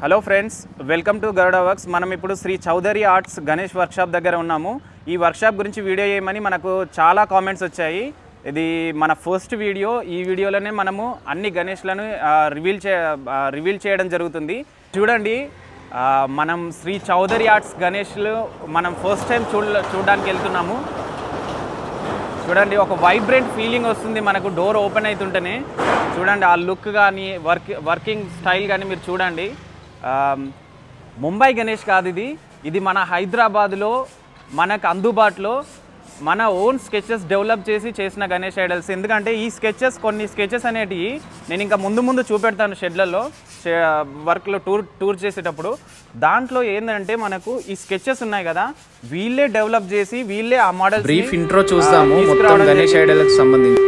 Hello friends welcome to Garuda works మనం ఇప్పుడు Sri Chowdary arts Ganesh workshop దగ్గర ఉన్నాము ఈ వర్క్షాప్ గురించి వీడియో చేయమని మనకు చాలా కామెంట్స్ వచ్చాయి ఇది మన ఫస్ట్ వీడియో ఈ వీడియోలోనే మనము అన్ని గణేష్లను రివీల్ చే రివీల్ చేయడం జరుగుతుంది చూడండి ఆ, మనం శ్రీ చౌదరి ఆర్ట్స్ గణేష్లు మనం ఫస్ట్ టైం చూడ చూడడానికి వెళ్తున్నాము చూడండి ఒక వైబ్రెంట్ ఫీలింగ్ వస్తుంది మనకు డోర్ ఓపెన్ అవుతుంటేనే చూడండి ఆ లుక్ కానీ వర్క్ వర్కింగ్ స్టైల్ కానీ మీరు చూడండి ఆమ్, ముంబై గణేష్ కాదు ఇది ఇది మన హైదరాబాద్లో మనకు అందుబాటులో మన ఓన్ స్కెచెస్ డెవలప్ చేసి చేసిన గణేష్ ఐడల్స్ ఎందుకంటే ఈ స్కెచెస్ కొన్ని స్కెచెస్ అనేటివి నేను ఇంకా ముందు ముందు చూపెడతాను షెడ్లలో వర్క్లో టూర్ టూర్ చేసేటప్పుడు దాంట్లో ఏంటంటే మనకు ఈ స్కెచెస్ ఉన్నాయి కదా వీళ్ళే డెవలప్ చేసి వీళ్ళే ఆ మోడల్ బ్రీఫ్ ఇంట్రో చూస్తాము మొత్తం గణేష్ ఐడల్కి సంబంధించి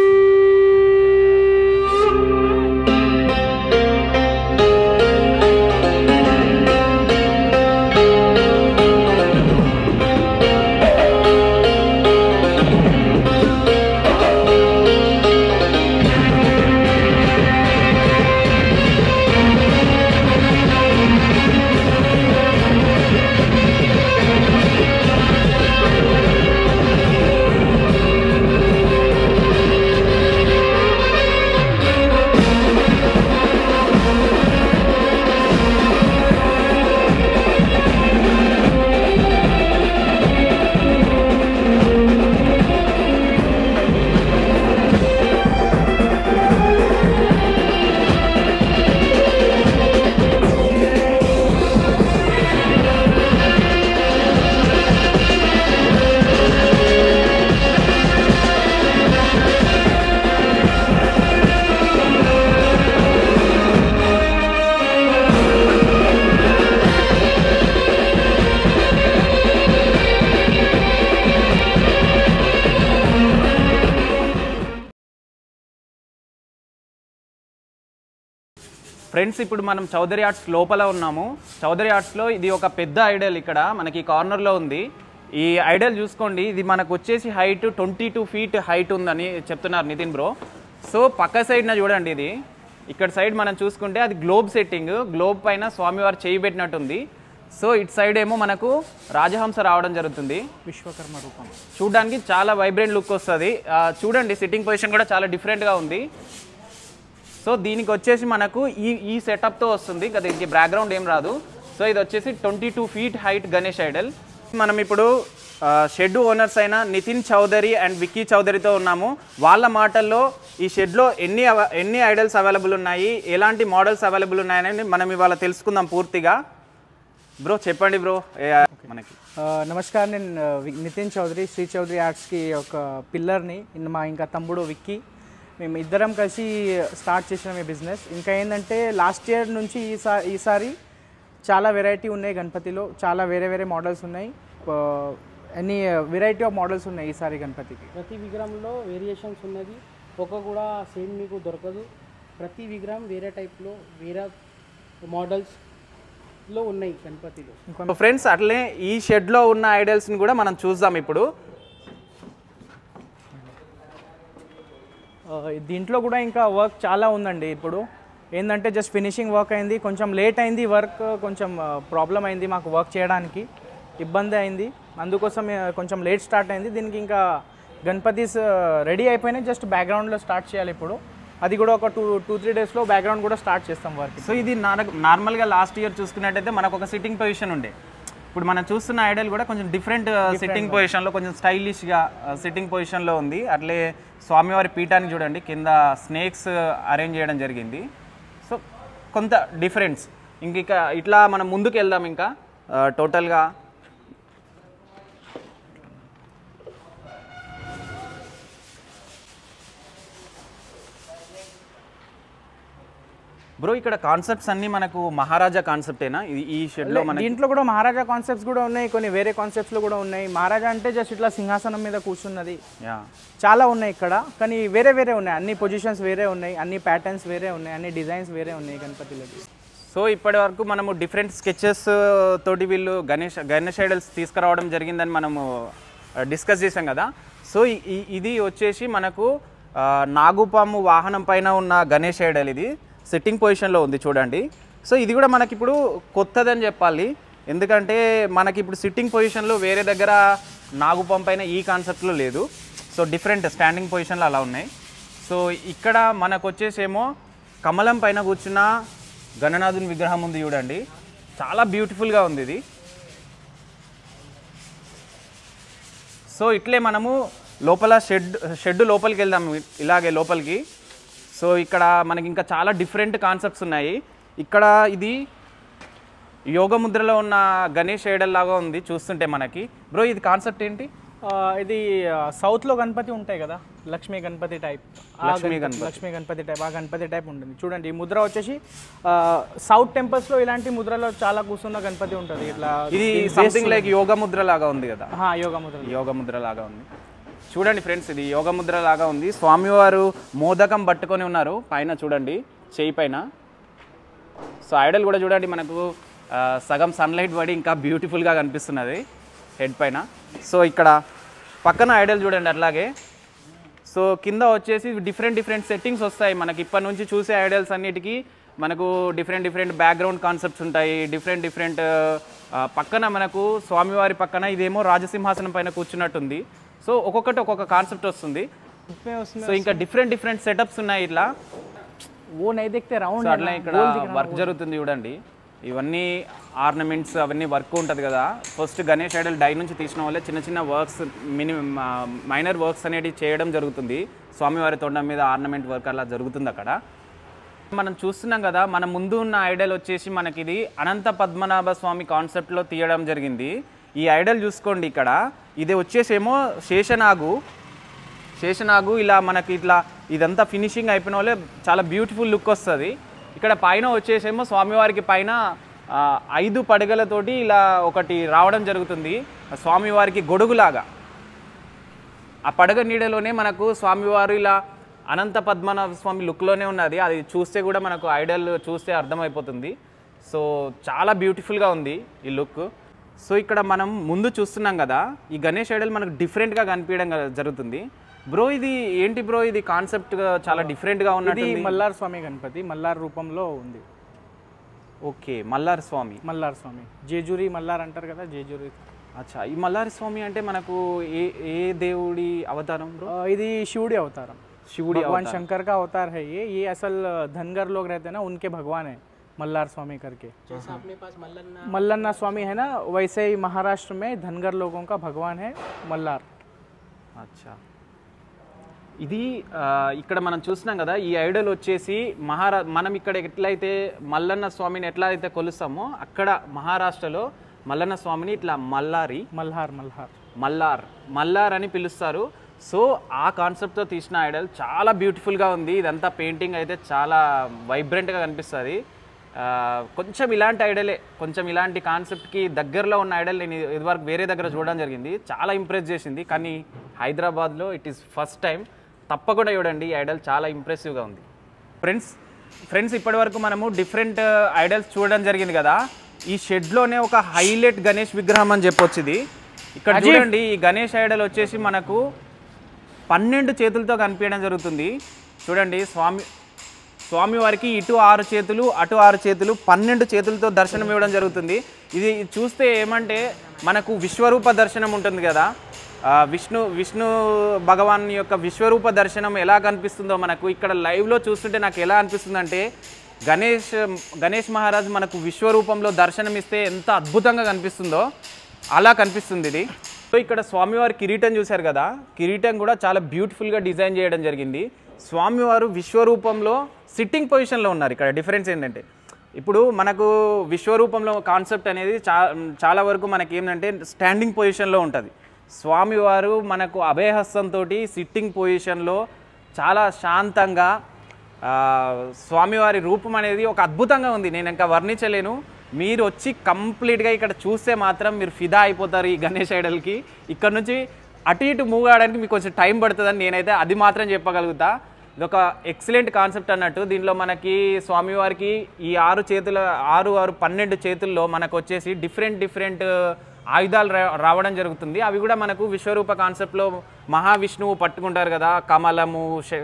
ఫ్రెండ్స్ ఇప్పుడు మనం చౌదరి ఆర్ట్స్ లోపల ఉన్నాము చౌదరి ఆర్ట్స్లో ఇది ఒక పెద్ద ఐడల్ ఇక్కడ మనకి కార్నర్లో ఉంది ఈ ఐడల్ చూసుకోండి ఇది మనకు వచ్చేసి height twenty two feet height ఉందని చెప్తున్నారు నితిన్ బ్రో సో పక్క సైడ్న చూడండి ఇది ఇక్కడ సైడ్ మనం చూసుకుంటే అది గ్లోబ్ సెట్టింగ్ గ్లోబ్ పైన స్వామివారు చేయి పెట్టినట్టుంది సో ఇటు సైడ్ ఏమో మనకు రాజహంస రావడం జరుగుతుంది విశ్వకర్మ రూపం చూడడానికి చాలా వైబ్రెంట్ లుక్ వస్తుంది ఆ, చూడండి సిట్టింగ్ పొజిషన్ కూడా చాలా డిఫరెంట్గా ఉంది సో దీనికి వచ్చేసి మనకు ఈ ఈ సెటప్తో వస్తుంది ఇంకా దీనికి బ్యాక్గ్రౌండ్ ఏం రాదు సో ఇది వచ్చేసి twenty two feet height Ganesh idol మనం ఇప్పుడు షెడ్ ఓనర్స్ అయిన నితిన్ చౌదరి అండ్ విక్కీ చౌదరితో ఉన్నాము వాళ్ళ మాటల్లో ఈ షెడ్లో ఎన్ని అవ- ఎన్ని ఐడల్స్ అవైలబుల్ ఉన్నాయి ఎలాంటి మోడల్స్ అవైలబుల్ ఉన్నాయని మనం ఇవాళ తెలుసుకుందాం పూర్తిగా బ్రో చెప్పండి బ్రో మనకి ఆ, నమస్కారం నేను ఆ, వి- నితిన్ చౌదరి శ్రీ చౌదరి ఆర్ట్స్కి ఒక పిల్లర్ని ఇన్ మా ఇంకా తమ్ముడు విక్కీ మేము ఇద్దరం కలిసి స్టార్ట్ చేసినాం ఈ బిజినెస్ ఇంకా ఏంటంటే లాస్ట్ ఇయర్ నుంచి ఈసారి ఈసారి చాలా వెరైటీ ఉన్నాయి గణపతిలో చాలా వేరే వేరే మోడల్స్ ఉన్నాయి ఆ, అన్ని వెరైటీ ఆఫ్ మోడల్స్ ఉన్నాయి ఈసారి గణపతికి ప్రతి విగ్రహంలో వేరియేషన్స్ ఉన్నది ఒక కూడా సేమ్ మీకు దొరకదు ప్రతి విగ్రహం వేరే టైప్లో వేరే మోడల్స్లో ఉన్నాయి గణపతిలో ఫ్రెండ్స్ అట్లే ఈ షెడ్లో ఉన్న ఐడల్స్ని కూడా మనం చూద్దాం ఇప్పుడు ఆ, దీంట్లో కూడా ఇంకా వర్క్ చాలా ఉందండి ఇప్పుడు ఏంటంటే జస్ట్ ఫినిషింగ్ వర్క్ అయింది కొంచెం లేట్ అయింది వర్క్ కొంచెం ప్రాబ్లం అయింది మాకు వర్క్ చేయడానికి ఇబ్బంది అయింది అందుకోసం ఆ, కొంచెం లేట్ స్టార్ట్ అయింది దీనికి ఇంకా గణపతిస్ రెడీ అయిపోయినాయి జస్ట్ బ్యాక్గ్రౌండ్లో స్టార్ట్ చేయాలి ఇప్పుడు అది కూడా ఒక టూ టూ త్రీ డేస్లో బ్యాక్గ్రౌండ్ కూడా స్టార్ట్ చేస్తాం వర్క్ సో ఇది నార్- నార్మల్గా లాస్ట్ ఇయర్ చూసుకున్నట్టయితే మనకు ఒక సిట్టింగ్ పొజిషన్ ఉండే ఇప్పుడు మనం చూస్తున్న ఐడల్ కూడా కొంచెం డిఫరెంట్ సిట్టింగ్ పొజిషన్లో కొంచెం స్టైలిష్గా సిట్టింగ్ పొజిషన్లో ఉంది అట్లే స్వామివారి పీఠాన్ని చూడండి కింద స్నేక్స్ అరేంజ్ చేయడం జరిగింది సో కొంత డిఫరెన్స్ ఇంక ఇక ఇట్లా మనం ముందుకు వెళ్దాం ఇంకా టోటల్గా బ్రో ఇక్కడ కాన్సెప్ట్స్ అన్ని మనకు మహారాజా కాన్సెప్టేనా ఇది ఈ షెడ్లో మనకి దీంట్లో కూడా మహారాజా కాన్సెప్ట్స్ కూడా ఉన్నాయి కొన్ని వేరే కాన్సెప్ట్స్లో కూడా ఉన్నాయి మహారాజా అంటే జస్ట్ ఇట్లా సింహాసనం మీద కూర్చున్నది యా చాలా ఉన్నాయి ఇక్కడ కానీ వేరే వేరే ఉన్నాయి అన్ని పొజిషన్స్ వేరే ఉన్నాయి అన్ని ప్యాటర్న్స్ వేరే ఉన్నాయి అన్ని డిజైన్స్ వేరే ఉన్నాయి గణపతిలోకి సో ఇప్పటి వరకు మనము డిఫరెంట్ స్కెచెస్ తోటి వీళ్ళు గణేష్ గణేష్ ఐడల్స్ తీసుకురావడం జరిగిందని మనము డిస్కస్ చేసాం కదా సో ఈ- ఈ- ఇది వచ్చేసి మనకు ఆ, నాగుపాము వాహనం పైన ఉన్న గణేష్ ఐడల్ ఇది సిట్టింగ్ పొజిషన్లో ఉంది చూడండి సో ఇది కూడా మనకి ఇప్పుడు కొత్తదని చెప్పాలి ఎందుకంటే మనకి ఇప్పుడు సిట్టింగ్ పొజిషన్లో వేరే దగ్గర నాగుపం పైన ఈ కాన్సెప్ట్లో లేదు సో డిఫరెంట్ స్టాండింగ్ పొజిషన్లో అలా ఉన్నాయి సో ఇక్కడ మనకు వచ్చేసేమో కమలం పైన కూర్చున్న గణనాథుని విగ్రహం ఉంది చూడండి చాలా బ్యూటిఫుల్గా ఉంది ఇది సో ఇట్లే మనము లోపల షెడ్ షెడ్ లోపలికి వెళ్దాం ఇలాగే లోపలికి సో ఇక్కడ మనకి ఇంకా చాలా డిఫరెంట్ కాన్సెప్ట్స్ ఉన్నాయి ఇక్కడ ఇది యోగ ముద్రలో ఉన్న గణేష్ ఐడల్ లాగా ఉంది చూస్తుంటే మనకి బ్రో ఇది కాన్సెప్ట్ ఏంటి ఆ, ఇది ఆ, సౌత్లో గణపతి ఉంటాయి కదా లక్ష్మీ గణపతి టైప్ ఆ లక్ష్మీ గణపతి- గణపతి. లక్ష్మీ గణపతి టైప్ ఆ గణపతి టైప్ ఉంటుంది చూడండి ఈ ముద్ర వచ్చేసి ఆ, సౌత్ టెంపుల్స్లో ఇలాంటి ముద్రలో చాలా కూర్చున్న గణపతి ఉంటుంది ఇట్లా ఇది సంథింగ్ లైక్ యోగ ముద్ర లాగా ఉంది కదా ఆ, యోగ ముద్ర యోగ ముద్ర లాగా ఉంది చూడండి ఫ్రెండ్స్ ఇది యోగ ముద్ర లాగా ఉంది స్వామివారు మోదకం పట్టుకొని ఉన్నారు పైన చూడండి చేయి పైన సో ఐడల్ కూడా చూడండి మనకు ఆ, సగం సన్లైట్ పడి ఇంకా బ్యూటిఫుల్గా కనిపిస్తున్నది హెడ్ పైన సో ఇక్కడ పక్కన ఐడల్ చూడండి అట్లాగే సో కింద వచ్చేసి డిఫరెంట్ డిఫరెంట్ సెట్టింగ్స్ వస్తాయి మనకి ఇప్పటి నుంచి చూసే ఐడల్స్ అన్నిటికీ మనకు డిఫరెంట్ డిఫరెంట్ బ్యాక్గ్రౌండ్ కాన్సెప్ట్స్ ఉంటాయి డిఫరెంట్ డిఫరెంట్ పక్కన మనకు స్వామివారి పక్కన ఇదేమో రాజసింహాసనం పైన కూర్చున్నట్టుంది సో ఒక్కొక్కటి ఒక్కొక్క కాన్సెప్ట్ వస్తుంది इसमें उसमें సో ఇంకా డిఫరెంట్ డిఫరెంట్ సెటప్స్ ఉన్నాయి ఇట్లా वो नहीं देखते राउंड సో అట్లా ఇక్కడ వర్క్ జరుగుతుంది చూడండి ఇవన్నీ ఆర్నమెంట్స్ అవన్నీ వర్క్ ఉంటుంది కదా ఫస్ట్ గణేష్ ఐడల్ డై నుంచి తీసిన వాళ్ళే చిన్న చిన్న వర్క్స్ మినిమం మైనర్ వర్క్స్ అనేటివి చేయడం జరుగుతుంది స్వామివారి తొండం మీద ఆర్నమెంట్ వర్క్ అలా జరుగుతుంది అక్కడ మనం చూస్తున్నాం కదా మన ముందు ఉన్న ఐడల్ వచ్చేసి మనకి ఇది అనంత పద్మనాభ స్వామి కాన్సెప్ట్లో తీయడం జరిగింది ఈ ఐడల్ చూసుకోండి ఇక్కడ ఇది వచ్చేసేమో శేషనాగు శేషనాగు ఇలా మనకి ఇట్లా ఇదంతా ఫినిషింగ్ అయిపోయిన వాళ్ళే చాలా బ్యూటిఫుల్ లుక్ వస్తుంది ఇక్కడ పైన వచ్చేసేమో స్వామివారికి పైన ఆ, ఐదు పడగలతోటి ఇలా ఒకటి రావడం జరుగుతుంది స్వామివారికి గొడుగులాగా ఆ పడగ నీడలోనే మనకు స్వామివారు ఇలా అనంత పద్మనాభ స్వామి లుక్లోనే ఉన్నది అది చూస్తే కూడా మనకు ఐడల్ చూస్తే అర్థమైపోతుంది సో చాలా బ్యూటిఫుల్గా ఉంది ఈ లుక్ సో ఇక్కడ మనం ముందు చూస్తున్నాం కదా ఈ గణేష్ ఐడల్ మనకు డిఫరెంట్గా కనిపించడం గ- జరుగుతుంది బ్రో ఇది ఏంటి బ్రో ఇది కాన్సెప్ట్ చాలా డిఫరెంట్గా ఇది ఉన్నది మల్లార్ స్వామి గణపతి మల్లార్ రూపంలో ఉంది ఓకే మల్లార్ స్వామి మల్లార్ స్వామి జేజూరి మల్లార్ అంటారు కదా జేజూరి అచ్చా ఈ మల్లారి స్వామి అంటే మనకు ఏ ఏ దేవుడి అవతారం బ్రో ఆ, ఇది శివుడి అవతారం శివుడి भगवान शंकर का अवतार है ये ये असल धनगर लोग रहते हैं ना उनके भगवान है मल्लार स्वामी करके जैसा अपने पास मल्लन्ना मल्लन्ना स्वामी है ना वैसे ही महाराष्ट्र में धनगर लोगों का भगवान है मल्लार అచ్చా ఇది ఆ, ఇక్కడ మనం చూస్తున్నాం కదా ఈ ఐడల్ వచ్చేసి మహారా మనం ఇక్కడ ఎట్లయితే మల్లన్న స్వామిని ఎట్లా అయితే కొలుస్తామో అక్కడ మహారాష్ట్రలో మల్లన్న స్వామిని ఇట్లా మల్లారి मल्हार मल्हार మల్లార్ మల్లార్ అని పిలుస్తారు సో ఆ కాన్సెప్ట్తో తీసిన ఐడల్ చాలా బ్యూటిఫుల్గా ఉంది ఇదంతా పెయింటింగ్ అయితే చాలా వైబ్రెంట్గా కనిపిస్తుంది ఆ, కొంచెం ఇలాంటి ఐడలే కొంచెం ఇలాంటి కాన్సెప్ట్కి దగ్గరలో ఉన్న ఐడల్ నేను ఇదివరకు వేరే దగ్గర చూడడం జరిగింది చాలా ఇంప్రెస్ చేసింది కానీ హైదరాబాద్లో ఇట్ ఈస్ ఫస్ట్ టైం తప్పకుండా చూడండి ఈ ఐడల్ చాలా ఇంప్రెసివ్గా ఉంది ఫ్రెండ్స్ ఫ్రెండ్స్ ఇప్పటివరకు మనము డిఫరెంట్ ఐడల్స్ చూడడం జరిగింది కదా ఈ షెడ్లోనే ఒక హైలైట్ గణేష్ విగ్రహం అని చెప్పొచ్చు ఇది ఇక్కడ చూడండి ఈ గణేష్ ఐడల్ వచ్చేసి మనకు పన్నెండు చేతులతో కనిపించడం జరుగుతుంది చూడండి స్వామి స్వామివారికి ఇటు ఆరు చేతులు అటు ఆరు చేతులు పన్నెండు చేతులతో దర్శనం ఇవ్వడం జరుగుతుంది ఇది చూస్తే ఏమంటే మనకు విశ్వరూప దర్శనం ఉంటుంది కదా ఆ, విష్ణు విష్ణు భగవాన్ యొక్క విశ్వరూప దర్శనం ఎలా కనిపిస్తుందో మనకు ఇక్కడ లైవ్లో చూస్తుంటే నాకు ఎలా అనిపిస్తుందంటే గణేష్ గణేష్ మహారాజ్ మనకు విశ్వరూపంలో దర్శనం ఇస్తే ఎంత అద్భుతంగా కనిపిస్తుందో అలా కనిపిస్తుంది ఇది సో ఇక్కడ స్వామివారి కిరీటం చూశారు కదా కిరీటం కూడా చాలా బ్యూటిఫుల్గా డిజైన్ చేయడం జరిగింది స్వామివారు విశ్వరూపంలో సిట్టింగ్ పొజిషన్లో ఉన్నారు ఇక్కడ డిఫరెన్స్ ఏంటంటే ఇప్పుడు మనకు విశ్వరూపంలో కాన్సెప్ట్ అనేది చా చాలా వరకు మనకి ఏంటంటే స్టాండింగ్ పొజిషన్లో ఉంటుంది స్వామివారు మనకు అభయహస్తంతో సిట్టింగ్ పొజిషన్లో చాలా శాంతంగా ఆ, స్వామివారి రూపం అనేది ఒక అద్భుతంగా ఉంది నేను ఇంకా వర్ణించలేను మీరు వచ్చి కంప్లీట్గా ఇక్కడ చూస్తే మాత్రం మీరు ఫిదా అయిపోతారు ఈ గణేష్ ఐడల్కి ఇక్కడ నుంచి అటు ఇటు మూవ్ కావడానికి మీకు కొంచెం టైం పడుతుందని నేనైతే అది మాత్రం చెప్పగలుగుతా ఇది ఒక ఎక్సలెంట్ కాన్సెప్ట్ అన్నట్టు దీనిలో మనకి స్వామివారికి ఈ ఆరు చేతుల ఆరు ఆరు పన్నెండు చేతుల్లో మనకు వచ్చేసి డిఫరెంట్ డిఫరెంట్ ఆయుధాలు రా- రావడం జరుగుతుంది అవి కూడా మనకు విశ్వరూప కాన్సెప్ట్లో మహావిష్ణువు పట్టుకుంటారు కదా కమలము శ-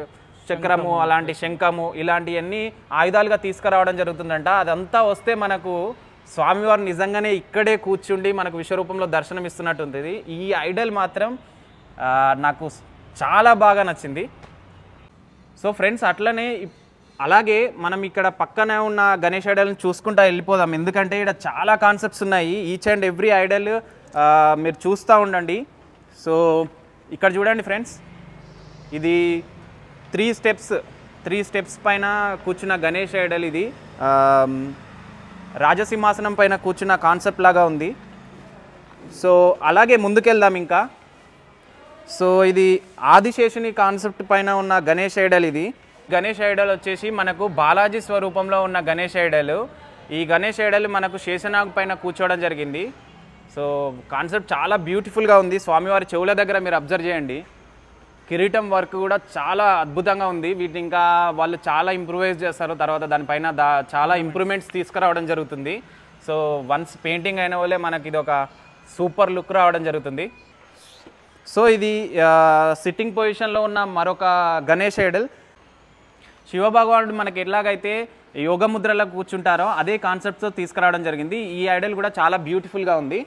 చక్రము అలాంటి శంఖము ఇలాంటివన్నీ ఆయుధాలుగా తీసుకురావడం జరుగుతుందంట అదంతా వస్తే మనకు స్వామివారు నిజంగానే ఇక్కడే కూర్చుండి మనకు విశ్వరూపంలో దర్శనం ఇస్తున్నట్టు ఉంటుంది ఈ ఐడల్ మాత్రం ఆ, నాకు చాలా బాగా నచ్చింది సో ఫ్రెండ్స్ అట్లనే ఇప్- అలాగే మనం ఇక్కడ పక్కనే ఉన్న గణేష్ ఐడల్ని చూసుకుంటా వెళ్ళిపోదాం ఎందుకంటే ఇక్కడ చాలా కాన్సెప్ట్స్ ఉన్నాయి ఈచ్ అండ్ ఎవ్రీ ఐడల్ మీరు చూస్తూ ఉండండి సో ఇక్కడ చూడండి ఫ్రెండ్స్ ఇది త్రీ స్టెప్స్ త్రీ స్టెప్స్ పైన కూర్చున్న గణేష్ ఐడల్ ఇది ఆమ్, రాజసింహాసనం పైన కూర్చున్న కాన్సెప్ట్ లాగా ఉంది సో అలాగే ముందుకెళ్దాం ఇంకా సో ఇది ఆదిశేషుని కాన్సెప్ట్ పైన ఉన్న గణేష్ ఐడల్ ఇది గణేష్ ఐడల్ వచ్చేసి మనకు బాలాజీ స్వరూపంలో ఉన్న గణేష్ ఐడల్ ఈ గణేష్ ఐడల్ మనకు శేషనాగ్ పైన కూర్చోవడం జరిగింది సో కాన్సెప్ట్ చాలా బ్యూటిఫుల్గా ఉంది స్వామివారి చెవుల దగ్గర మీరు అబ్జర్వ్ చేయండి కిరీటం వర్క్ కూడా చాలా అద్భుతంగా ఉంది వీటిని ఇంకా వాళ్ళు చాలా ఇంప్రూవైజ్ చేస్తారు తర్వాత దానిపైన దా చాలా ఇంప్రూవ్మెంట్స్ తీసుకురావడం జరుగుతుంది సో వన్స్ పెయింటింగ్ అయిన వాళ్ళే మనకి ఇది ఒక సూపర్ లుక్ రావడం జరుగుతుంది సో ఇది సిట్టింగ్ పొజిషన్లో ఉన్న మరొక గణేష్ ఐడల్ శివభగవానుడు మనకి ఎట్లాగైతే యోగ ముద్రలో కూర్చుంటారో అదే కాన్సెప్ట్తో తీసుకురావడం జరిగింది ఈ ఐడల్ కూడా చాలా బ్యూటిఫుల్గా ఉంది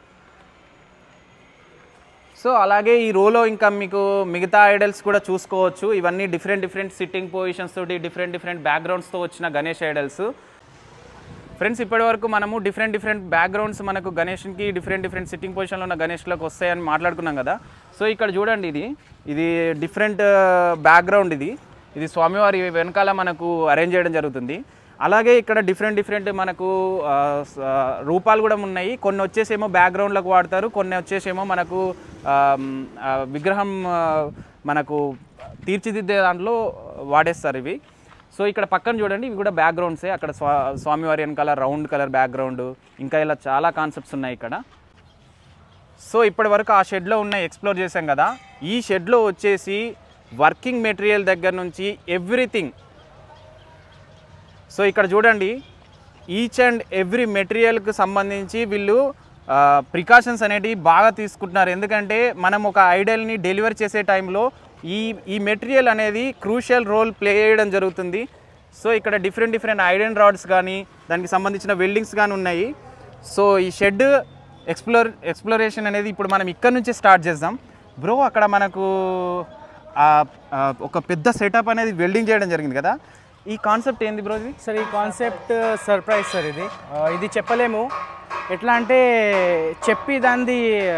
సో అలాగే ఈ రోలో ఇంకా మీకు మిగతా ఐడల్స్ కూడా చూసుకోవచ్చు ఇవన్నీ డిఫరెంట్ డిఫరెంట్ సిట్టింగ్ పొజిషన్స్ తోటి డిఫరెంట్ డిఫరెంట్ బ్యాక్గ్రౌండ్స్తో వచ్చిన గణేష్ ఐడల్స్ ఫ్రెండ్స్ ఇప్పటి వరకు మనము డిఫరెంట్ డిఫరెంట్ బ్యాక్గ్రౌండ్స్ మనకు గణేష్కి డిఫరెంట్ డిఫరెంట్ సిట్టింగ్ పొజిషన్లో ఉన్న గణేష్లోకి వస్తాయని మాట్లాడుకున్నాం కదా సో ఇక్కడ చూడండి ఇది ఇది డిఫరెంట్ బ్యాక్గ్రౌండ్ ఇది ఇది స్వామివారి వెనకాల మనకు అరేంజ్ చేయడం జరుగుతుంది అలాగే ఇక్కడ డిఫరెంట్ డిఫరెంట్ మనకు ఆ, స- ఆ, రూపాలు కూడా ఉన్నాయి కొన్ని వచ్చేసేమో బ్యాక్గ్రౌండ్లకు వాడతారు కొన్ని వచ్చేసేమో మనకు ఆ, మ్, ఆ, విగ్రహం ఆ, మనకు తీర్చిదిద్దే దాంట్లో వాడేస్తారు ఇవి సో ఇక్కడ పక్కన చూడండి ఇవి కూడా బ్యాక్గ్రౌండ్సే అక్కడ స్వా స్వామివారి వెనకాల రౌండ్ కలర్ బ్యాక్గ్రౌండ్ ఇంకా ఇలా చాలా కాన్సెప్ట్స్ ఉన్నాయి ఇక్కడ సో ఇప్పటి వరకు ఆ షెడ్లో ఉన్న ఎక్స్ప్లోర్ చేసాం కదా ఈ షెడ్లో వచ్చేసి వర్కింగ్ మెటీరియల్ దగ్గర నుంచి ఎవ్రీథింగ్ సో ఇక్కడ చూడండి ఈచ్ అండ్ ఎవ్రీ మెటీరియల్కి సంబంధించి వీళ్ళు ప్రికాషన్స్ అనేటివి బాగా తీసుకుంటున్నారు ఎందుకంటే మనం ఒక ఐడల్ని డెలివర్ చేసే టైంలో ఈ ఈ మెటీరియల్ అనేది క్రూషియల్ రోల్ ప్లే చేయడం జరుగుతుంది సో ఇక్కడ డిఫరెంట్ డిఫరెంట్ ఐరన్ రాడ్స్ కానీ దానికి సంబంధించిన వెల్డింగ్స్ కానీ ఉన్నాయి సో ఈ షెడ్ ఎక్స్ప్లోర్ ఎక్స్ప్లోరేషన్ అనేది ఇప్పుడు మనం ఇక్కడ నుంచి స్టార్ట్ చేద్దాం బ్రో అక్కడ మనకు ఆ, ఆ, ఒక పెద్ద సెటప్ అనేది వెల్డింగ్ చేయడం జరిగింది కదా ఈ కాన్సెప్ట్ ఏంది బ్రో ఇది సార్ ఈ కాన్సెప్ట్ సర్ప్రైజ్ సార్ ఇది ఆ, ఇది చెప్పలేము ఎట్లా అంటే చెప్పి దాన్ని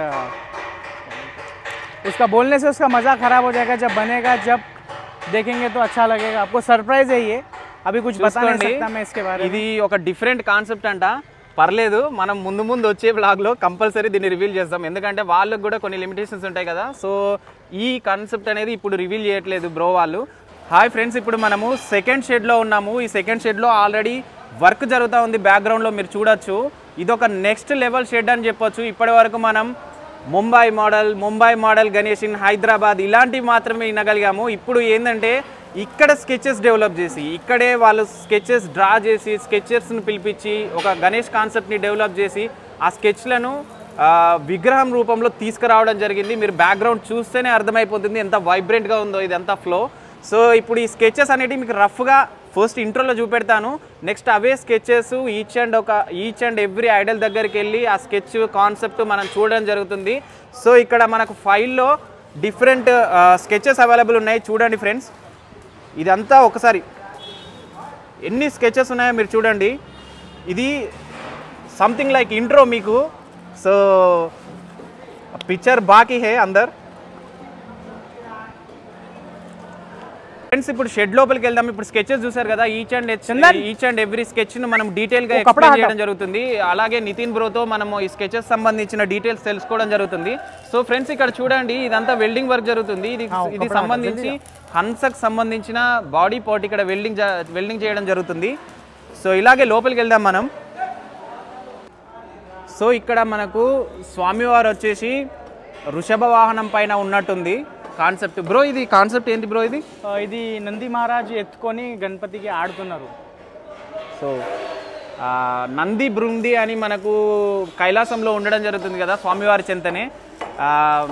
उसका बोलने से उसका मज़ा ख़राब हो जाएगा जब बनेगा जब देखेंगे तो अच्छा लगेगा आपको सरप्राइज है ये अभी कुछ बता नहीं చూసుకోండి. सकता मैं इसके बारे में ఇది ఒక డిఫరెంట్ కాన్సెప్ట్ అంట పర్లేదు మనం ముందు ముందు వచ్చే బ్లాగ్లో కంపల్సరీ దీన్ని రివీల్ చేస్తాం ఎందుకంటే వాళ్ళకు కూడా కొన్ని లిమిటేషన్స్ ఉంటాయి కదా సో ఈ కాన్సెప్ట్ అనేది ఇప్పుడు రివీల్ చేయట్లేదు బ్రో వాళ్ళు హాయ్ ఫ్రెండ్స్ ఇప్పుడు మనము సెకండ్ షెడ్లో ఉన్నాము ఈ సెకండ్ షెడ్లో ఆల్రెడీ వర్క్ జరుగుతూ ఉంది బ్యాక్గ్రౌండ్లో మీరు చూడొచ్చు ఇది ఒక నెక్స్ట్ లెవెల్ షెడ్ అని చెప్పొచ్చు ఇప్పటి వరకు మనం Mumbai model Mumbai model Ganesh in Hyderabad ఇలాంటివి మాత్రమే వినగలిగాము ఇప్పుడు ఏంటంటే ఇక్కడ స్కెచెస్ డెవలప్ చేసి ఇక్కడే వాళ్ళు స్కెచెస్ డ్రా చేసి స్కెచెస్ని పిలిపించి ఒక గణేష్ కాన్సెప్ట్ని డెవలప్ చేసి ఆ స్కెచ్లను ఆ, విగ్రహం రూపంలో తీసుకురావడం జరిగింది మీరు బ్యాక్గ్రౌండ్ చూస్తేనే అర్థమైపోతుంది ఎంత వైబ్రెంట్గా ఉందో ఇది ఎంత ఫ్లో సో ఇప్పుడు ఈ స్కెచెస్ అనేటివి మీకు రఫ్గా ఫస్ట్ ఇంట్రోలో చూపెడతాను నెక్స్ట్ అవే స్కెచెస్ ఈచ్ అండ్ ఒక ఈచ్ అండ్ ఎవ్రీ ఐడల్ దగ్గరికి వెళ్ళి ఆ స్కెచ్ కాన్సెప్ట్ మనం చూడడం జరుగుతుంది సో ఇక్కడ మనకు ఫైల్లో డిఫరెంట్ స్కెచెస్ అవైలబుల్ ఉన్నాయి చూడండి ఫ్రెండ్స్ ఇదంతా ఒకసారి ఎన్ని స్కెచెస్ ఉన్నాయో మీరు చూడండి ఇది సంథింగ్ లైక్ ఇంట్రో మీకు సో పిక్చర్ బాకీ హే అందర్ ఫ్రెండ్స్ ఇప్పుడు షెడ్ లోపలికి వెళ్దాం ఇప్పుడు స్కెచెస్ చూసారు కదా each and each and every sketch ను మనం డీటెయిల్ గా ఎక్స్ప్లెయిన్ చేయడం జరుగుతుంది అలాగే నితిన్ బ్రోతో మనము ఈ స్కెచెస్ సంబంధించిన డీటెయిల్స్ తెలుసుకోవడం జరుగుతుంది సో ఫ్రెండ్స్ ఇక్కడ చూడండి ఇదంతా వెల్డింగ్ వర్క్ జరుగుతుంది ఇది ఇది సంబంధించి హన్సక్ సంబంధించిన బాడీ పార్ట్ ఇక్కడ వెల్డింగ్ వెల్డింగ్ చేయడం జరుగుతుంది సో ఇలాగే లోపలికి వెళ్దాం మనం సో ఇక్కడ మనకు స్వామివారు వచ్చేసి వృషభ వాహనం పైన ఉన్నట్టుంది కాన్సెప్ట్ బ్రో ఇది కాన్సెప్ట్ ఏంటి బ్రో ఇది ఆ, ఇది నంది మహారాజ్ ఎత్తుకొని గణపతికి ఆడుతున్నారు సో ఆ, నంది బృంది అని మనకు కైలాసంలో ఉండడం జరుగుతుంది కదా స్వామివారి చెంతనే ఆ,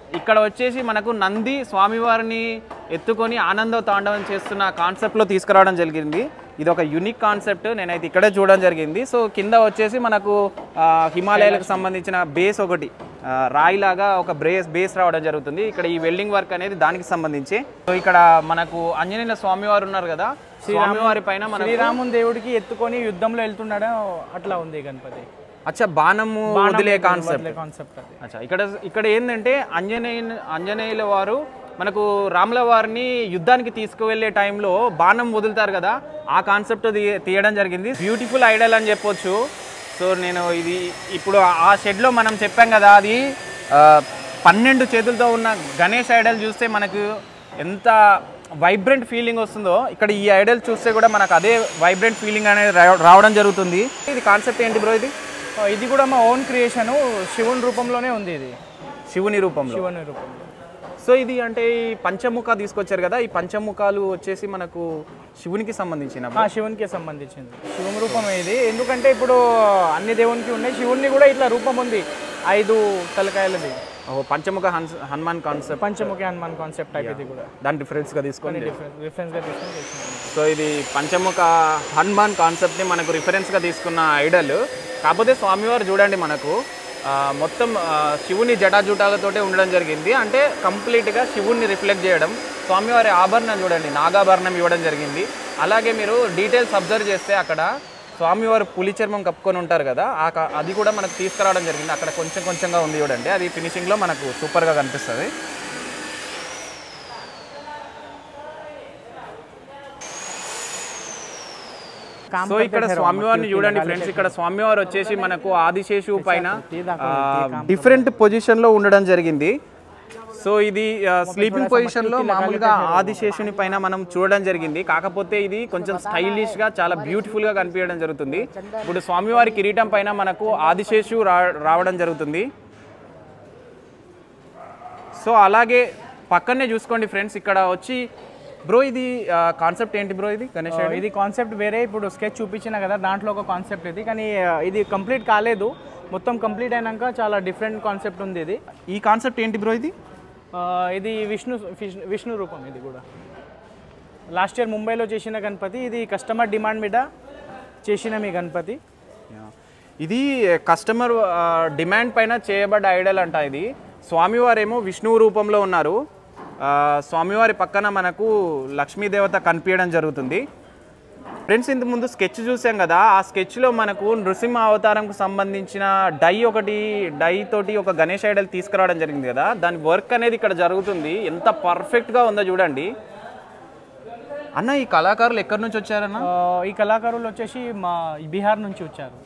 ఇక్కడ వచ్చేసి మనకు నంది స్వామివారిని ఎత్తుకొని ఆనంద తాండవం చేస్తున్న కాన్సెప్ట్లో తీసుకురావడం జరిగింది ఇది ఒక యూనిక్ కాన్సెప్ట్ నేనైతే ఇక్కడే చూడడం జరిగింది సో కింద వచ్చేసి మనకు ఆ, హిమాలయాలకు సంబంధించిన బేస్ ఒకటి ఆ, రాయిలాగా ఒక బ్రేస్ బేస్ రావడం జరుగుతుంది ఇక్కడ ఈ వెల్డింగ్ వర్క్ అనేది దానికి సంబంధించి సో ఇక్కడ మనకు ఆంజనేయుల స్వామివారు ఉన్నారు కదా స్వామివారి పైన మనకు శ్రీరాముని దేవుడికి ఎత్తుకొని యుద్ధంలో వెళ్తున్నాడు అట్లా ఉంది గణపతి అచ్చా బాణము వదిలే కాన్సెప్ట్ కాన్సెప్ట్ అది అచ్చా ఇక్కడ ఇక్కడ ఏంటంటే అంజనేయ అంజనేయుల వారు మనకు రాముల వారిని యుద్ధానికి తీసుకువెళ్ళే టైంలో బాణం వదులుతారు కదా ఆ కాన్సెప్ట్ తీయడం జరిగింది బ్యూటిఫుల్ ఐడల్ అని చెప్పొచ్చు సో నేను ఇది ఇప్పుడు ఆ షెడ్లో మనం చెప్పాం కదా అది ఆ, పన్నెండు చేతులతో ఉన్న గణేష్ ఐడల్ చూస్తే మనకు ఎంత వైబ్రెంట్ ఫీలింగ్ వస్తుందో ఇక్కడ ఈ ఐడల్ చూస్తే కూడా మనకు అదే వైబ్రెంట్ ఫీలింగ్ అనేది రా- రావడం జరుగుతుంది ఇది కాన్సెప్ట్ ఏంటి బ్రో ఇది ఆ, ఇది కూడా మా ఓన్ క్రియేషన్ శివుని రూపంలోనే ఉంది ఇది శివుని రూపంలో శివుని రూపంలో సో ఇది అంటే ఈ పంచముఖ తీసుకొచ్చారు కదా ఈ పంచముఖాలు వచ్చేసి మనకు శివునికి సంబంధించిన ఆ, శివునికి సంబంధించింది శివుని రూపం ఇది ఎందుకంటే ఇప్పుడు అన్ని దేవునికి ఉన్నాయి శివుని కూడా ఇట్లా రూపం ఉంది ఐదు తలకాయలది ఓ పంచముఖ హన్స్ హనుమాన్ కాన్సెప్ట్ పంచముఖి హనుమాన్ కాన్సెప్ట్ టైప్ ఇది కూడా దాని డిఫరెన్స్గా తీసుకొని డిఫరెన్స్ రిఫరెన్స్గా తీసుకొని చేసినాం. సో ఇది పంచముఖ హనుమాన్ కాన్సెప్ట్ని మనకు రిఫరెన్స్గా తీసుకున్న ఐడల్ కాకపోతే స్వామివారు చూడండి మనకు ఆ, మొత్తం ఆ, శివుని జటాజుటాలతోటే ఉండడం జరిగింది అంటే కంప్లీట్గా శివుణ్ణి రిఫ్లెక్ట్ చేయడం స్వామివారి ఆభరణం చూడండి నాగాభరణం ఇవ్వడం జరిగింది అలాగే మీరు డీటెయిల్స్ అబ్జర్వ్ చేస్తే అక్కడ స్వామివారు పులి చర్మం కప్పుకొని ఉంటారు కదా ఆ క- అది కూడా మనకు తీసుకురావడం జరిగింది అక్కడ కొంచెం కొంచెంగా ఉంది చూడండి అది ఫినిషింగ్లో మనకు సూపర్గా కనిపిస్తుంది काम సో करते ఇక్కడ ठहरो, స్వామివారిని मट्टी చూడండి लगा ఫ్రెండ్స్ लेते ఇక్కడ స్వామివారు వచ్చేసి మనకు ఆదిశేషు పైన టీ దాకా డిఫరెంట్ పొజిషన్ లో ఉండడం జరిగింది సో ఇది స్లీపింగ్ పొజిషన్ లో మామూలుగా ఆదిశేషుని పైన మనం చూడడం జరిగింది కాకపోతే ఇది కొంచెం స్టైలిష్ గా చాలా బ్యూటిఫుల్ గా కనిపించడం జరుగుతుంది ఇప్పుడు స్వామివారి కిరీటం పైన మనకు ఆదిశేషు రా- రావడం జరుగుతుంది సో అలాగే పక్కనే చూసుకోండి ఫ్రెండ్స్ ఇక్కడ వచ్చి బ్రో ఇది కాన్సెప్ట్ ఏంటి బ్రో ఇది గణేష్ ఆ, ఇది కాన్సెప్ట్ వేరే ఇప్పుడు స్కెచ్ చూపించిన కదా దాంట్లో ఒక కాన్సెప్ట్ ఇది కానీ ఆ, ఇది కంప్లీట్ కాలేదు మొత్తం కంప్లీట్ అయినాక చాలా డిఫరెంట్ కాన్సెప్ట్ ఉంది ఇది ఈ కాన్సెప్ట్ ఏంటి బ్రో ఇది ఆ, ఇది విష్ణు విష్ణు- విష్ణు రూపం ఇది కూడా లాస్ట్ ఇయర్ ముంబైలో చేసిన గణపతి ఇది కస్టమర్ డిమాండ్ మీద చేసిన మీ గణపతి ఇది కస్టమర్ డిమాండ్ పైన చేయబడ్డ ఐడల్ అంట ఇది స్వామివారేమో విష్ణువు రూపంలో ఉన్నారు ఆ, స్వామివారి పక్కన మనకు లక్ష్మీదేవత కనిపించడం జరుగుతుంది ఫ్రెండ్స్ ఇంత ముందు స్కెచ్ చూసాం కదా ఆ స్కెచ్లో మనకు నృసింహ అవతారంకు సంబంధించిన డై ఒకటి డై తోటి ఒక గణేష్ ఐడల్ తీసుకురావడం జరిగింది కదా దాని వర్క్ అనేది ఇక్కడ జరుగుతుంది ఎంత పర్ఫెక్ట్గా ఉందో చూడండి అన్న ఈ కళాకారులు ఎక్కడి నుంచి వచ్చారన్న ఆ, ఈ కళాకారులు వచ్చేసి మా బీహార్ నుంచి వచ్చారు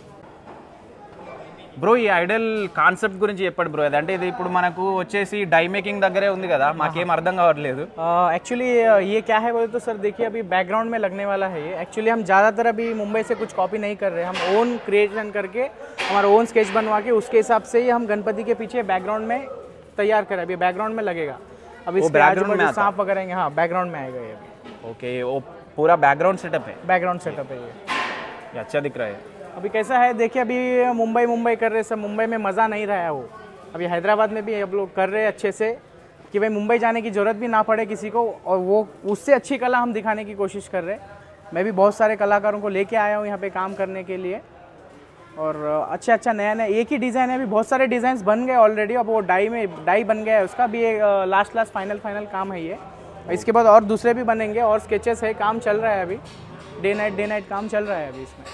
బ్రో ఈ ఐడల్ కాన్సెప్ట్ గురించి చెప్పండి బ్రో అంటే ఇది ఇప్పుడు మనకు వచ్చేసి డై మేకింగ్ దగ్గరే ఉంది కదా మాకేం అర్థం కావట్లేదు एक्चुअली ये क्या है बोले तो सर देखिए अभी बैकग्राउंड में लगने वाला है ये एक्चुअली हम ज़्यादातर अभी मुंबई से कुछ कॉपी नहीं कर रहे हम ओन क्रिएशन करके हमारा ओन स्केच बनवा के उसके हिसाब से ही हम गणपति के पीछे बैकग्राउंड में तैयार करें अभी बैकग्राउंड में लगेगा अब इसके background में आजू-बाजू आता? सांप वगैरह हैं, हाँ बैकग्राउंड में आएगा ये अभी ओके वो पूरा बैकग्राउंड सेटअप है बैकग्राउंड सेटअप है ये ये अच्छा दिख रहा है अभी कैसा है देखिए अभी मुंबई मुंबई कर रहे सब मुंबई में मज़ा नहीं रहा है वो अभी हैदराबाद में भी अब लोग कर रहे हैं अच्छे से कि भाई मुंबई जाने की ज़रूरत भी ना पड़े किसी को और वो उससे अच्छी कला हम दिखाने की कोशिश कर रहे हैं मैं भी बहुत सारे कलाकारों को लेके आया हूँ यहाँ पे काम करने के लिए और अच्छा अच्छा नया नया एक ही डिज़ाइन है अभी बहुत सारे डिज़ाइंस बन गए ऑलरेडी अब वो डाई में डाई बन गया है उसका भी एक लास्ट लास्ट फाइनल फाइनल काम है ये इसके बाद और दूसरे भी बनेंगे और स्केचेस है काम चल रहा है अभी डे नाइट डे नाइट काम चल रहा है अभी इसमें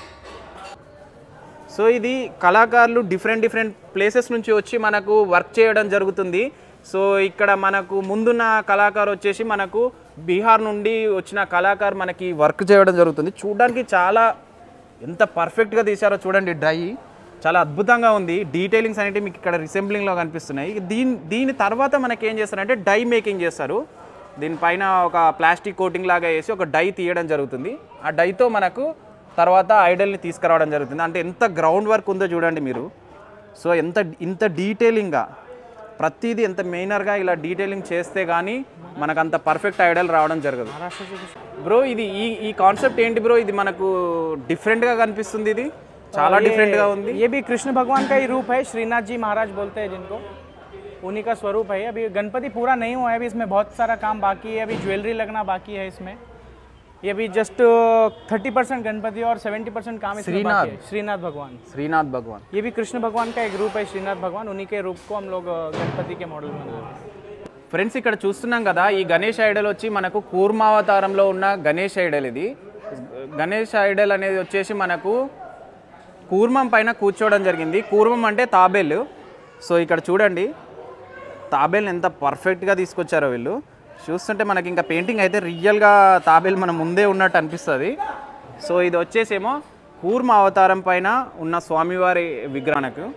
సో ఇది కళాకారులు డిఫరెంట్ డిఫరెంట్ ప్లేసెస్ నుంచి వచ్చి మనకు వర్క్ చేయడం జరుగుతుంది సో ఇక్కడ మనకు ముందున్న కళాకారు వచ్చేసి మనకు బీహార్ నుండి వచ్చిన కళాకారు మనకి వర్క్ చేయడం జరుగుతుంది చూడడానికి చాలా ఎంత పర్ఫెక్ట్గా తీశారో చూడండి డ్రై చాలా అద్భుతంగా ఉంది డీటెయిలింగ్స్ అనేవి మీకు ఇక్కడ రిసెంబ్లింగ్లో కనిపిస్తున్నాయి దీని దీని తర్వాత మనకి ఏం చేస్తారంటే డై మేకింగ్ చేస్తారు దీనిపైన ఒక ప్లాస్టిక్ కోటింగ్ లాగా వేసి ఒక డై తీయడం జరుగుతుంది ఆ డైతో మనకు తర్వాత ఐడల్ని తీసుకురావడం జరుగుతుంది అంటే ఎంత గ్రౌండ్ వర్క్ ఉందో చూడండి మీరు సో ఎంత ఇంత డీటెయిలింగ్గా ప్రతిదీ ఎంత మెయినర్గా ఇలా డీటెయిలింగ్ చేస్తే కానీ మనకు అంత పర్ఫెక్ట్ ఐడల్ రావడం జరగదు బ్రో ఇది ఈ ఈ కాన్సెప్ట్ ఏంటి బ్రో ఇది మనకు డిఫరెంట్గా కనిపిస్తుంది ఇది చాలా ये- డిఫరెంట్గా ఉంది ये भी कृष्ण भगवान का ही रूप है श्रीनाथ जी महाराज बोलते हैं जिनको उन्हीं का स्वरूप है अभी गणपति पूरा नहीं हुआ है अभी इसमें बहुत सारा काम बाकी है अभी ज्वेलरी लगना बाकी है इसमें ये अभी जस्ट थर्टी परसेंट गणपति और सेवेंटी परसेंट काम इसमें श्रीनाथ। बाकी है श्रीनाथ भगवान శ్రీనాథ్ భగవాన్ ये भी कृष्ण भगवान का एक रूप है श्रीनाथ भगवान उन्हीं के रूप को हम लोग अ, गणपति के मॉडल में बनाते हैं ఫ్రెండ్స్ ఇక్కడ చూస్తున్నాం కదా ఈ గణేష్ ఐడల్ వచ్చి మనకు కూర్మావతారంలో ఉన్న గణేష్ ఐడల్ ఇది గణేష్ ఐడల్ అనేది వచ్చేసి మనకు కూర్మం పైన కూర్చోవడం జరిగింది కూర్మం అంటే తాబేలు సో ఇక్కడ చూడండి తాబేలు ఎంత పర్ఫెక్ట్గా తీసుకొచ్చారో వీళ్ళు చూస్తుంటే మనకి ఇంకా పెయింటింగ్ అయితే రియల్గా తాబేలు మన ముందే ఉన్నట్టు అనిపిస్తుంది సో ఇది వచ్చేసేమో కూర్మ అవతారం పైన ఉన్న స్వామివారి విగ్రహానికి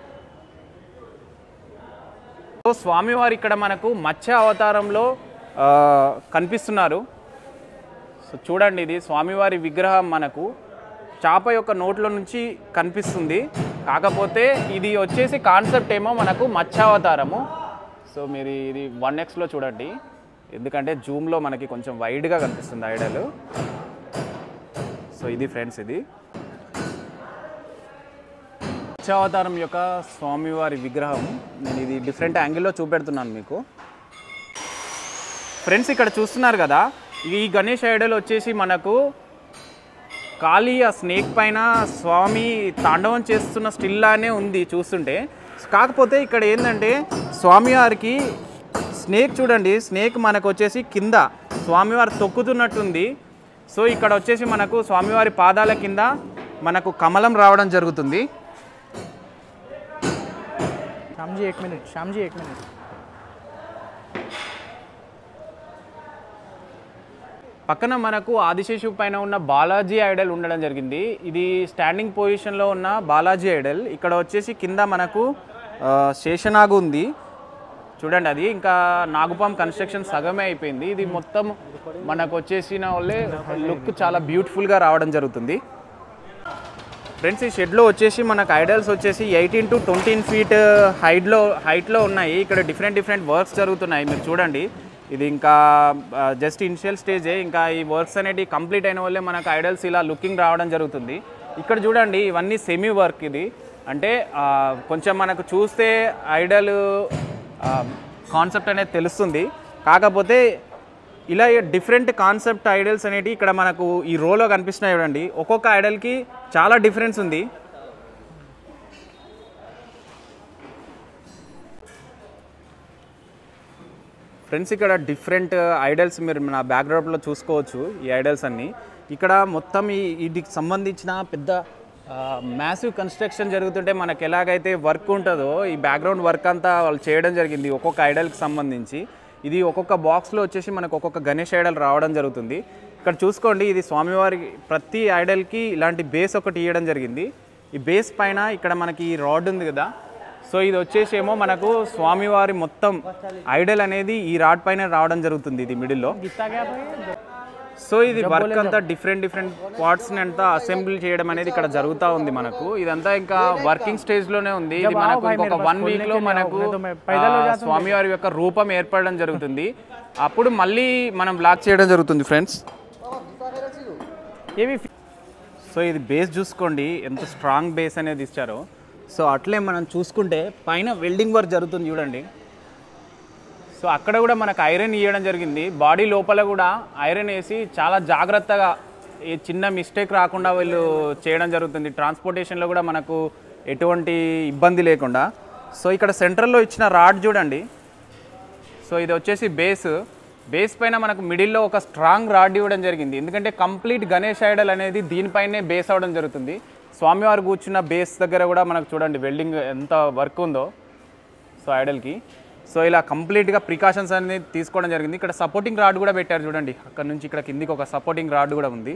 సో స్వామివారు ఇక్కడ మనకు మత్స్య అవతారంలో ఆ, కనిపిస్తున్నారు సో చూడండి ఇది స్వామివారి విగ్రహం మనకు చేప యొక్క నోట్లో నుంచి కనిపిస్తుంది కాకపోతే ఇది వచ్చేసి కాన్సెప్ట్ ఏమో మనకు మత్స్యావతారము సో మీరు ఇది వన్ ఎక్స్లో చూడండి ఎందుకంటే జూమ్లో మనకి కొంచెం వైడ్గా కనిపిస్తుంది ఐడల్ సో ఇది ఫ్రెండ్స్ ఇది మత్స్యావతారం యొక్క స్వామివారి విగ్రహం నేను ఇది డిఫరెంట్ యాంగిల్లో చూపెడుతున్నాను మీకు ఫ్రెండ్స్ ఇక్కడ చూస్తున్నారు కదా ఈ గణేష్ ఐడల్ వచ్చేసి మనకు ఖాళీ ఆ స్నేక్ పైన స్వామి తాండవం చేస్తున్న స్టిల్ లానే ఉంది చూస్తుంటే కాకపోతే ఇక్కడ ఏంటంటే స్వామివారికి స్నేక్ చూడండి స్నేక్ మనకు వచ్చేసి కింద స్వామివారు తొక్కుతున్నట్టుంది సో ఇక్కడ వచ్చేసి మనకు స్వామివారి పాదాల కింద మనకు కమలం రావడం జరుగుతుంది श्याम जी एक मिनट श्याम जी एक मिनट పక్కన మనకు ఆదిశేషు పైన ఉన్న బాలాజీ ఐడల్ ఉండడం జరిగింది ఇది స్టాండింగ్ పొజిషన్లో ఉన్న బాలాజీ ఐడల్ ఇక్కడ వచ్చేసి కింద మనకు ఆ, శేషనాగు ఉంది చూడండి అది ఇంకా నాగుపాం కన్స్ట్రక్షన్ సగమే అయిపోయింది ఇది మొత్తం మనకు వచ్చేసిన వాళ్ళే లుక్ చాలా బ్యూటిఫుల్గా రావడం జరుగుతుంది ఫ్రెండ్స్ ఈ షెడ్లో వచ్చేసి మనకు ఐడల్స్ వచ్చేసి ఎయిటీన్ టు ట్వంటీన్ ఫీట్ హైట్లో హైట్లో ఉన్నాయి ఇక్కడ డిఫరెంట్ డిఫరెంట్ వర్క్స్ జరుగుతున్నాయి మీరు చూడండి ఇది ఇంకా జస్ట్ ఇనిషియల్ స్టేజే ఇంకా ఈ వర్క్స్ అనేటివి కంప్లీట్ అయిన వల్లే మనకు ఐడల్స్ ఇలా లుకింగ్ రావడం జరుగుతుంది ఇక్కడ చూడండి ఇవన్నీ సెమీ వర్క్ ఇది అంటే ఆ, కొంచెం మనకు చూస్తే ఐడల్ కాన్సెప్ట్ అనేది తెలుస్తుంది కాకపోతే ఇలా డిఫరెంట్ కాన్సెప్ట్ ఐడల్స్ అనేటివి ఇక్కడ మనకు ఈ రోలో కనిపిస్తున్నాయి చూడండి ఒక్కొక్క ఐడల్కి చాలా డిఫరెన్స్ ఉంది ఫ్రెండ్స్ ఇక్కడ డిఫరెంట్ ఐడల్స్ మీరు నా బ్యాక్గ్రౌండ్లో చూసుకోవచ్చు ఈ ఐడల్స్ అన్నీ ఇక్కడ మొత్తం ఈ వీటికి సంబంధించిన పెద్ద మ్యాసివ్ కన్స్ట్రక్షన్ జరుగుతుంటే మనకు ఎలాగైతే వర్క్ ఉంటుందో ఈ బ్యాక్గ్రౌండ్ వర్క్ అంతా వాళ్ళు చేయడం జరిగింది ఒక్కొక్క ఐడల్కి సంబంధించి ఇది ఒక్కొక్క బాక్స్లో వచ్చేసి మనకు ఒక్కొక్క గణేష్ ఐడల్ రావడం జరుగుతుంది ఇక్కడ చూసుకోండి ఇది స్వామివారి ప్రతి ఐడల్కి ఇలాంటి బేస్ ఒకటి ఇవ్వడం జరిగింది ఈ బేస్ పైన ఇక్కడ మనకి ఈ రాడ్ ఉంది కదా సో ఇది వచ్చేసి ఏమో మనకు స్వామివారి మొత్తం ఐడల్ అనేది ఈ రాడ్ పైన రావడం జరుగుతుంది ఇది మిడిల్లో गीता क्या भाई సో ఇది వర్క్ అంతా డిఫరెంట్ డిఫరెంట్ పార్ట్స్ని అంతా అసెంబ్లీ చేయడం అనేది ఇక్కడ జరుగుతూ ఉంది మనకు ఇదంతా ఇంకా వర్కింగ్ స్టేజ్ లోనే ఉంది ఇది మనకు ఇంకొక వన్ వీక్ లో మనకు ఆ, స్వామివారి యొక్క రూపం ఏర్పడడం జరుగుతుంది అప్పుడు మళ్ళీ మనం బ్లాక్ చేయడం జరుగుతుంది ఫ్రెండ్స్ ये भी సో ఇది బేస్ చూసుకోండి ఎంత స్ట్రాంగ్ బేస్ అనేది ఇచ్చారో సో అట్లే మనం చూసుకుంటే పైన వెల్డింగ్ వర్క్ జరుగుతుంది చూడండి సో అక్కడ కూడా మనకు ఐరన్ ఇవ్వడం జరిగింది బాడీ లోపల కూడా ఐరన్ వేసి చాలా జాగ్రత్తగా ఏ చిన్న మిస్టేక్ రాకుండా వీళ్ళు చేయడం జరుగుతుంది ట్రాన్స్పోర్టేషన్లో కూడా మనకు ఎటువంటి ఇబ్బంది లేకుండా సో ఇక్కడ సెంట్రల్లో ఇచ్చిన రాడ్ చూడండి సో ఇది వచ్చేసి బేస్ బేస్ పైన మనకు మిడిల్లో ఒక స్ట్రాంగ్ రాడ్ ఇవ్వడం జరిగింది ఎందుకంటే కంప్లీట్ గణేష్ ఐడల్ అనేది దీనిపైనే బేస్ అవడం జరుగుతుంది స్వామివారు కూర్చున్న బేస్ దగ్గర కూడా మనకు చూడండి వెల్డింగ్ ఎంత వర్క్ ఉందో సో ఐడల్కి సో ఇలా కంప్లీట్గా ప్రికాషన్స్ అనేది తీసుకోవడం జరిగింది ఇక్కడ సపోర్టింగ్ రాడ్ కూడా పెట్టారు చూడండి అక్కడ నుంచి ఇక్కడ కిందికి ఒక సపోర్టింగ్ రాడ్ కూడా ఉంది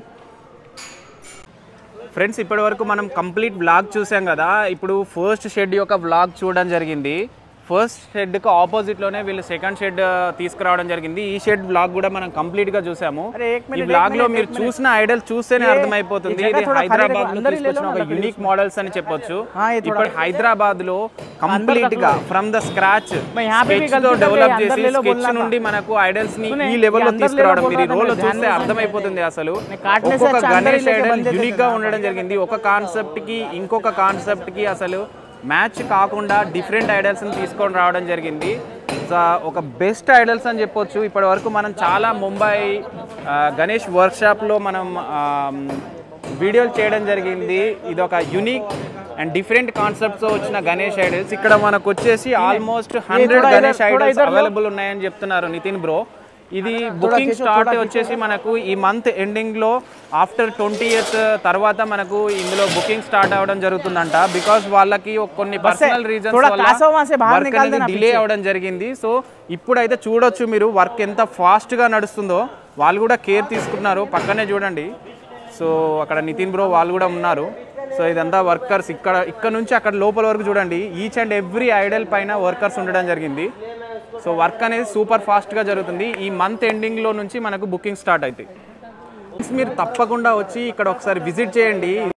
ఫ్రెండ్స్ ఇప్పటి వరకు మనం కంప్లీట్ బ్లాగ్ చూసాం కదా ఇప్పుడు ఫస్ట్ షెడ్ యొక్క బ్లాగ్ చూడడం జరిగింది ఫస్ట్ షెడ్కి ఆపోజిట్లోనే వీళ్ళు సెకండ్ షెడ్ తీసుకురావడం జరిగింది ఈ షెడ్ బ్లాగ్ కూడా మనం కంప్లీట్ గా చూసాము అరే, ఏక్ ఈ మినిట్, బ్లాగ్ ఏక్ లో మినిట్, మీరు ఏక్ మినిట్. చూసిన ఐడల్ చూస్తేనే ఏ- అర్థమైపోతుంది ఈ జగह ఇది थोड़ा खाली హైదరాబాద్ रखो, లో अंदर ही ले लो తీసుకొచ్చిన ना, ఒక लकड़ी యూనిక్ మోడల్స్ అని చెప్పొచ్చు हाँ, ये थोड़ा- ఇప్పుడు హైదరాబాద్ లో కంప్లీట్ గా ఫ్రమ్ ద స్క్రాచ్ मैं यहाँ पे भी స్కెచ్ తో गलती कर డెవలప్ गई, చేసి अंदर ले लो స్కెచ్ बोलना था। నుండి మనకు ఐడల్స్ ని सुने, ఈ లెవెల్ లో ये अंदर ले लो తీసుకురావడం बोल మీరు रहा था, రోల్ లో मैं ध्यान చూస్తే नहीं అర్థమైపోతుంది అసలు मैं काटने से ఒక్కొక్క अच्छा अंदर ही గణేష్ लेके ఐడల్ बंद देते యూనిక్ గా थे। ఉండడం జరిగింది ఒక కాన్సెప్ట్ కి ఇంకొక కాన్సెప్ట్ కి అసలు మ్యాచ్ కాకుండా డిఫరెంట్ ఐడల్స్ని తీసుకొని రావడం జరిగింది సో ఒక బెస్ట్ ఐడల్స్ అని చెప్పొచ్చు ఇప్పటి వరకు మనం చాలా ముంబై ఆ, గణేష్ వర్క్షాప్లో మనం ఆ, వీడియోలు చేయడం జరిగింది ఇది ఒక యునిక్ అండ్ డిఫరెంట్ కాన్సెప్ట్తో వచ్చిన గణేష్ ఐడల్స్ ఇక్కడ మనకు వచ్చేసి ఆల్మోస్ట్ హండ్రెడ్ थोड़ा గణేష్ इधर- थोड़ा ఐడల్స్ इधर लो। అవైలబుల్ ఉన్నాయని చెప్తున్నారు నితిన్ బ్రో ఇది బుకింగ్ స్టార్ట్ వచ్చేసి మనకు ఈ మంత్ ఎండింగ్ లో ఆఫ్టర్ ట్వంటీ ఇయర్స్ తర్వాత మనకు ఇందులో బుకింగ్ స్టార్ట్ అవ్వడం జరుగుతుందంట బికాస్ వాళ్ళకి ఒక కొన్ని పర్సనల్ రీజన్స్ थोड़ा कासो वहाँ से बाहर निकाल వల్ల देना డిలే అవ్వడం జరిగింది సో ఇప్పుడైతే చూడొచ్చు మీరు వర్క్ ఎంత ఫాస్ట్ గా నడుస్తుందో వాళ్ళు కూడా కేర్ తీసుకున్నారు పక్కనే చూడండి సో అక్కడ నితిన్ బ్రో వాళ్ళు కూడా ఉన్నారు సో ఇదంతా వర్కర్స్ ఇక్కడ ఇక్కడ నుంచి అక్కడ లోపల వరకు చూడండి ఈచ్ అండ్ ఎవ్రీ ఐడల్ పైన వర్కర్స్ ఉండడం జరిగింది సో వర్క్ అనేది సూపర్ ఫాస్ట్గా జరుగుతుంది ఈ మంత్ ఎండింగ్లో నుంచి మనకు బుకింగ్ స్టార్ట్ అవుతాయి మీరు తప్పకుండా వచ్చి ఇక్కడ ఒకసారి విజిట్ చేయండి